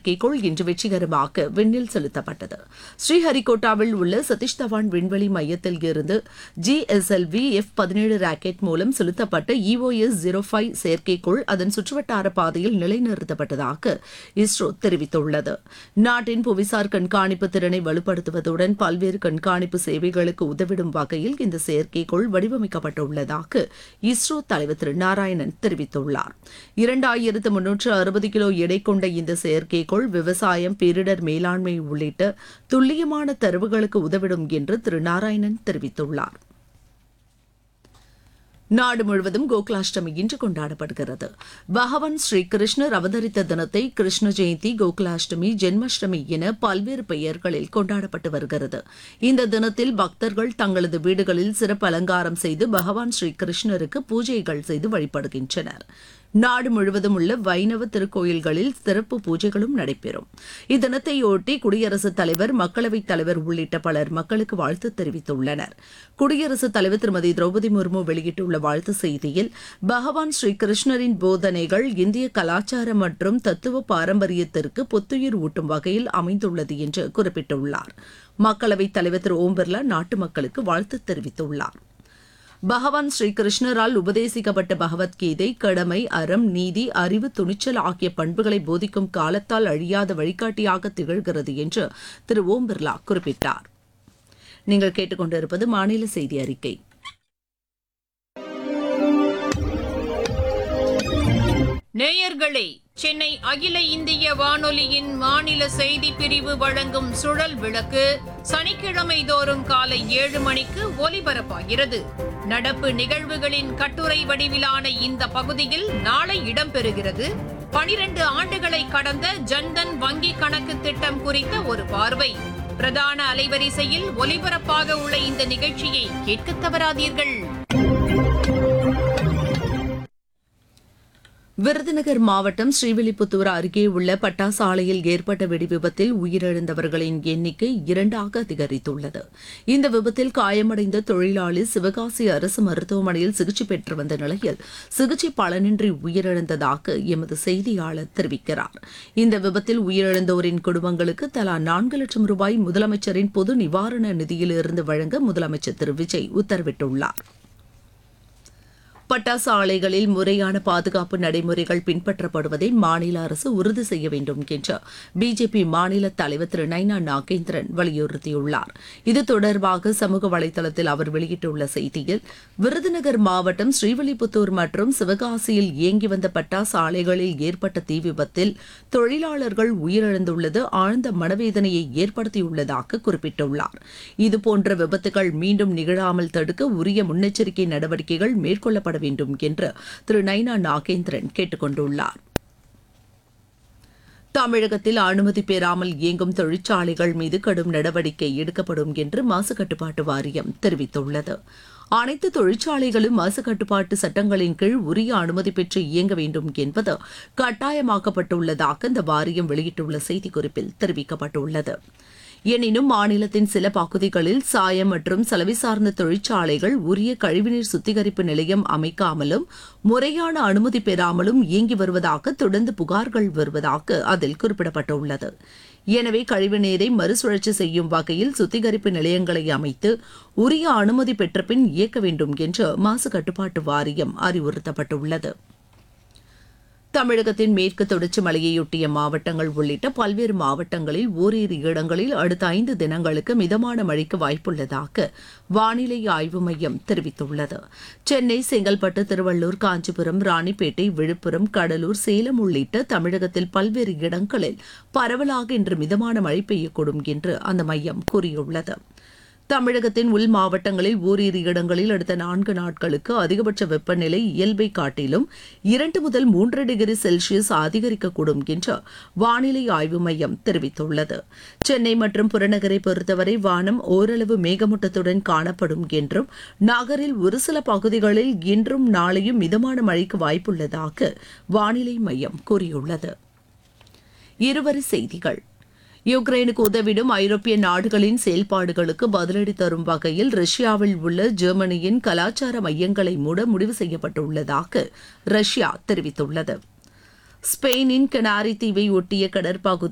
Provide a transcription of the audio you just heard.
செயற்கைக்கோள் இன்று வெற்றிகரமாக விண்ணில் செலுத்தப்பட்டது ஸ்ரீஹரிகோட்டாவில் உள்ள சதீஷ் தவான் விண்வெளி மையத்தில் இருந்து ஜிஎஸ்எல்வி எஃப் பதினேழு ராக்கெட் மூலம் செலுத்தப்பட்ட இஓஎஸ் ஜீரோ ஃபைவ் செயற்கைக்கோள் அதன் சுற்றுவட்டார பாதையில் நிலைநிறுத்தப்பட்டதாக இஸ்ரோ தெரிவித்துள்ளது நாட்டின் புவிசார் கண்காணிப்பு திறனை வலுப்படுத்துவதுடன் பல்வேறு கண்காணிப்பு சேவைகளுக்கு உதவிடும் வகையில் இந்த செயற்கைக்கோள் வடிவமைக்கப்பட்டுள்ளதாக இஸ்ரோ தலைவர் திரு நாராயணன் தெரிவித்துள்ளார் இரண்டாயிரத்து முன்னூற்று அறுபது கிலோ எடை கொண்ட இந்த செயற்கைக்கோள் விவசாயம் பேரிடர் மேலாண்மை உள்ளிட்ட துல்லியமான தரவுகளுக்கு உதவிடும் என்று திரு நாராயணன் தெரிவித்துள்ளார் நாடு முழுவதும் கோகுலாஷ்டமி இன்று கொண்டாடப்படுகிறது பகவான் ஸ்ரீ கிருஷ்ணர் அவதரித்த தினத்தை கிருஷ்ண ஜெயந்தி கோகுலாஷ்டமி ஜென்மாஷ்டமி என பல்வேறு பெயர்களில் கொண்டாடப்பட்டு வருகிறது இந்த தினத்தில் பக்தர்கள் தங்களது வீடுகளில் சிறப்பு அலங்காரம் செய்து பகவான் ஸ்ரீ கிருஷ்ணருக்கு பூஜைகள் செய்து வழிபடுகின்றனர் நாடு முழுவதும் உள்ள வைணவ திருக்கோயில்களில் சிறப்பு பூஜைகளும் நடைபெறும் இத்தினத்தையொட்டி குடியரசுத் தலைவர் மக்களவைத் தலைவர் உள்ளிட்ட பலர் மக்களுக்கு வாழ்த்து தெரிவித்துள்ளனர் குடியரசுத் தலைவர் திருமதி திரௌபதி முர்மு வெளியிட்டுள்ள வாழ்த்து செய்தியில் பகவான் ஸ்ரீ கிருஷ்ணரின் போதனைகள் இந்திய கலாச்சாரம் மற்றும் தத்துவ பாரம்பரியத்திற்கு புத்துயிர் ஊட்டும் வகையில் அமைந்துள்ளது என்று குறிப்பிட்டுள்ளார் மக்களவைத் தலைவர் திரு ஓம் பிர்லா நாட்டு மக்களுக்கு வாழ்த்து தெரிவித்துள்ளார் பகவான் ஸ்ரீ கிருஷ்ணரால் உபதேசிக்கப்பட்ட பகவத்கீதை கடமை அறம் நீதி அறிவு துணிச்சல் ஆகிய பண்புகளை போதிக்கும் காலத்தால் அழியாத வழிகாட்டியாக திகழ்கிறது என்று திரு ஓம் பிர்லா குறிப்பிட்டார் நீங்கள் கேட்டுக்கொண்டிருப்பது மாநில செய்தி அறிக்கை நேயர்களே சென்னை அகில இந்திய வானொலியின் மாநில செய்தி பிரிவு வழங்கும் சுழல் விளக்கு சனிக்கிழமை தோறும் காலை ஏழு மணிக்கு ஒலிபரப்பாகிறது நடப்பு நிகழ்வுகளின் கட்டுரை வடிவிலான இந்த பகுதியில் நாளை இடம்பெறுகிறது பனிரெண்டு ஆண்டுகளை கடந்த ஜன்தன் வங்கி கணக்கு திட்டம் குறித்த ஒரு பார்வை பிரதான அலைவரிசையில் ஒலிபரப்பாக உள்ள இந்த நிகழ்ச்சியை கேட்க தவறாதீர்கள் விருதுநகர் மாவட்டம் ஸ்ரீவில்லிபுத்தூர் அருகே உள்ள பட்டாசு ஆலையில் ஏற்பட்ட வெடிவிபத்தில் உயிரிழந்தவர்களின் எண்ணிக்கை இரண்டாக அதிகரித்துள்ளது இந்த விபத்தில் காயமடைந்த தொழிலாளி சிவகாசி அரசு மருத்துவமனையில் சிகிச்சை பெற்று வந்த நிலையில் சிகிச்சை பலனின்றி உயிரிழந்ததாக எமது செய்தியாளர் தெரிவிக்கிறார் இந்த விபத்தில் உயிரிழந்தோரின் குடும்பங்களுக்கு தலா நான்கு லட்சம் ரூபாய் முதலமைச்சரின் பொது நிவாரண நிதியிலிருந்து வழங்க முதலமைச்சர் திரு விஜய் உத்தரவிட்டுள்ளார் பட்டாசு ஆலைகளில் முறையான பாதுகாப்பு நடைமுறைகள் பின்பற்றப்படுவதை மாநில அரசு உறுதி செய்ய வேண்டும் என்று பிஜேபி மாநில தலைவர் திரு நைனா நாகேந்திரன் வலியுறுத்தியுள்ளார் இது தொடர்பாக சமூக வலைதளத்தில் அவர் வெளியிட்டுள்ள செய்தியில் விருதுநகர் மாவட்டம் ஸ்ரீவில்லிபுத்தூர் மற்றும் சிவகாசியில் இயங்கி வந்த பட்டாசு ஆலைகளில் ஏற்பட்ட தீ விபத்தில் தொழிலாளர்கள் உயிரிழந்துள்ளது ஆழ்ந்த மனவேதனையை ஏற்படுத்தியுள்ளதாக குறிப்பிட்டுள்ளார் இதுபோன்ற விபத்துகள் மீண்டும் நிகழாமல் தடுக்க உரிய முன்னெச்சரிக்கை நடவடிக்கைகள் மேற்கொள்ளப்பட வேண்டும் என்று திரு நைனா நாகேந்திரன் கேட்டுக் கொண்டுள்ளார் தமிழகத்தில் அனுமதி பெறாமல் இயங்கும் தொழிற்சாலைகள் மீது கடும் நடவடிக்கை எடுக்கப்படும் என்று மாசு கட்டுப்பாட்டு வாரியம் தெரிவித்துள்ளது அனைத்து தொழிற்சாலைகளும் மாசு கட்டுப்பாட்டு சட்டங்களின் கீழ் உரிய அனுமதி பெற்று இயங்க வேண்டும் என்பது கட்டாயமாக்கப்பட்டுள்ளதாக இந்த வாரியம் வெளியிட்டுள்ள செய்திக்குறிப்பில் தெரிவிக்கப்பட்டுள்ளது எனினும் மாநிலத்தின் சில பகுதிகளில் சாயம் மற்றும் சலவை சார்ந்த தொழிற்சாலைகள் உரிய கழிவுநீர் சுத்திகரிப்பு நிலையம் அமைக்காமலும் முறையான அனுமதி பெறாமலும் இயங்கி வருவதாக தொடர்ந்து புகார்கள் வருவதாக அதில் குறிப்பிடப்பட்டுள்ளது எனவே கழிவுநீரை மறுசுழற்சி செய்யும் வகையில் சுத்திகரிப்பு நிலையங்களை அமைத்து உரிய அனுமதி பெற்ற பின் இயக்க வேண்டும் என்று மாசு கட்டுப்பாட்டு வாரியம் அறிவுறுத்தப்பட்டுள்ளது தமிழகத்தின் மேற்கு தொடர்ச்சி மலையையொட்டிய மாவட்டங்கள் உள்ளிட்ட பல்வேறு மாவட்டங்களில் ஓரிரு இடங்களில் அடுத்த ஐந்து தினங்களுக்கு மிதமான மழைக்கு வாய்ப்புள்ளதாக வானிலை ஆய்வு மையம் தெரிவித்துள்ளது சென்னை செங்கல்பட்டு திருவள்ளூர் காஞ்சிபுரம் ராணிப்பேட்டை விழுப்புரம் கடலூர் சேலம் உள்ளிட்ட தமிழகத்தில் பல்வேறு இடங்களில் பரவலாக இன்று மிதமான மழை பெய்யக்கூடும் என்று அந்த மையம் கூறியுள்ளது தமிழகத்தின் உள் மாவட்டங்களில் ஓரிரு இடங்களில் அடுத்த நான்கு நாட்களுக்கு அதிகபட்ச வெப்பநிலை இயல்பை காட்டிலும் இரண்டு முதல் மூன்று டிகிரி செல்சியஸ் அதிகரிக்கக்கூடும் என்று வானிலை ஆய்வு மையம் தெரிவித்துள்ளது சென்னை மற்றும் புறநகரை பொறுத்தவரை வானம் ஓரளவு மேகமூட்டத்துடன் காணப்படும் என்றும் நகரில் ஒரு சில பகுதிகளில் இன்றும் நாளையும் மிதமான மழைக்கு வாய்ப்புள்ளதாக வானிலை மையம் கூறியுள்ளது இருவரி செய்திகள் யுக்ரைனுக்கு உதவிடும் ஐரோப்பிய நாடுகளின் செயல்பாடுகளுக்கு பதிலடி தரும் வகையில் ரஷ்யாவில் உள்ள ஜெர்மனியின் கலாச்சார மையங்களை மூட முடிவு செய்யப்பட்டுள்ளதாக ரஷ்யா தெரிவித்துள்ளது ஸ்பெயினின் கனாரி தீவை ஒட்டிய கடற்பகுதி